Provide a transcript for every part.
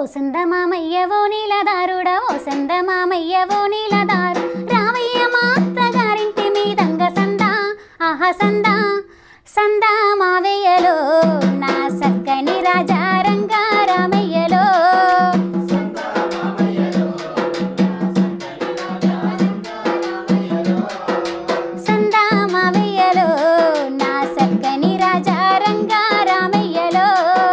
సందమామయ్య ఓ నీలదారుడా ఓ సందమామయ్య ఓ నీలదారు రావయ్య మా అత్తగారింటి మీదంగ సందా ఆహా సందా సందా మావయ్యలో నా సక్కని రాజా రంగా రామయ్యలో సందా మావయ్యలో నా సక్కని రాజా రంగా రామయ్యలో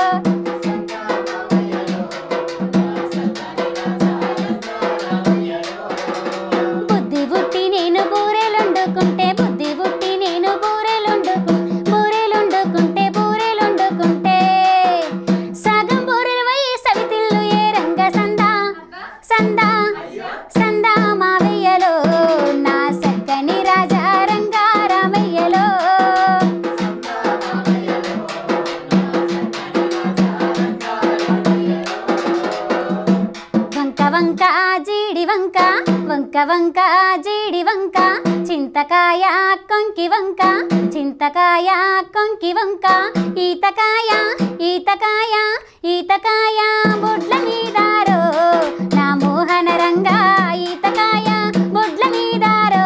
బుద్ధి బుట్టి నేను బూరెలుండుకుంటే బుద్ధి బుట్టి నేను బూరెలుండుకు బూరెలుండుకుంటే బూరెలుండుకుంటే సగం బూరెలు వై సవితిల్లు ఏ రంగ సందా సందా సందా మావయ్యలో నా సక్కని రాజా రంగా రామయ్యలో వంక వంక జీడి వంక వంక వంక జీడి వంక చింతకాయ కొంకి వంక చింతకాయ కొంకి వంక ఈతకాయ ఈతకాయ ఈతకాయ బొడ్ల మీదారో నా మోహన రంగా ఈతకాయ బొడ్ల మీదారో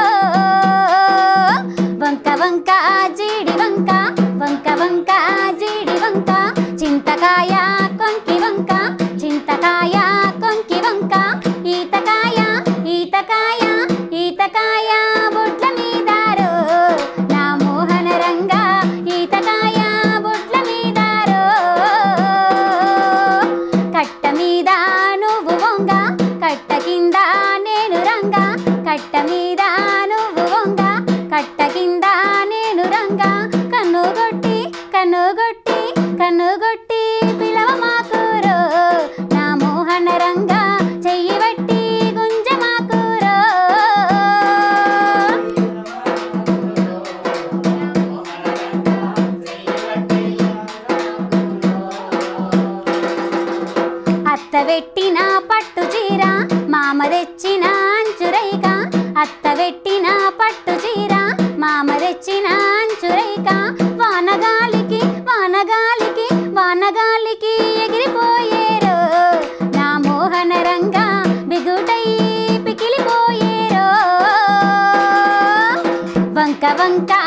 వంక వంక జీడి వంక వంక వంక జీడి వంక చింతకాయ కొంకి వంక చింతకాయ కొంకి వంక ఈతకాయ ఈతకాయ ఈతకాయ బొట్ల మీదారో నా మోహన రంగా ఈతకాయ బొట్ల మీదారో కట్ట మీద నువ్వు వంగ కట్ట కింద నేను రంగా కట్ట మీద నువ్వు వంగ కట్ట కింద నేను రంగా కన్నుగొట్టి కన్నుగొట్టి కన్నుగొట్టి పిలవ మాకూరో నా మోహన రంగా చెయ్యి బట్టి గుంజ మాకూరో అత్త పెట్టిన పట్టు చీర మామ తెచ్చిన అంచురైక అత్త పెట్టిన పట్టు చీర మామ తెచ్చిన అంచురైక వానగాలికి వానగాలికి వానగాలికి ఎగిరిపోయేరో నా మోహన రంగా బిగుటై పికిలిపోయేరో వంక వంక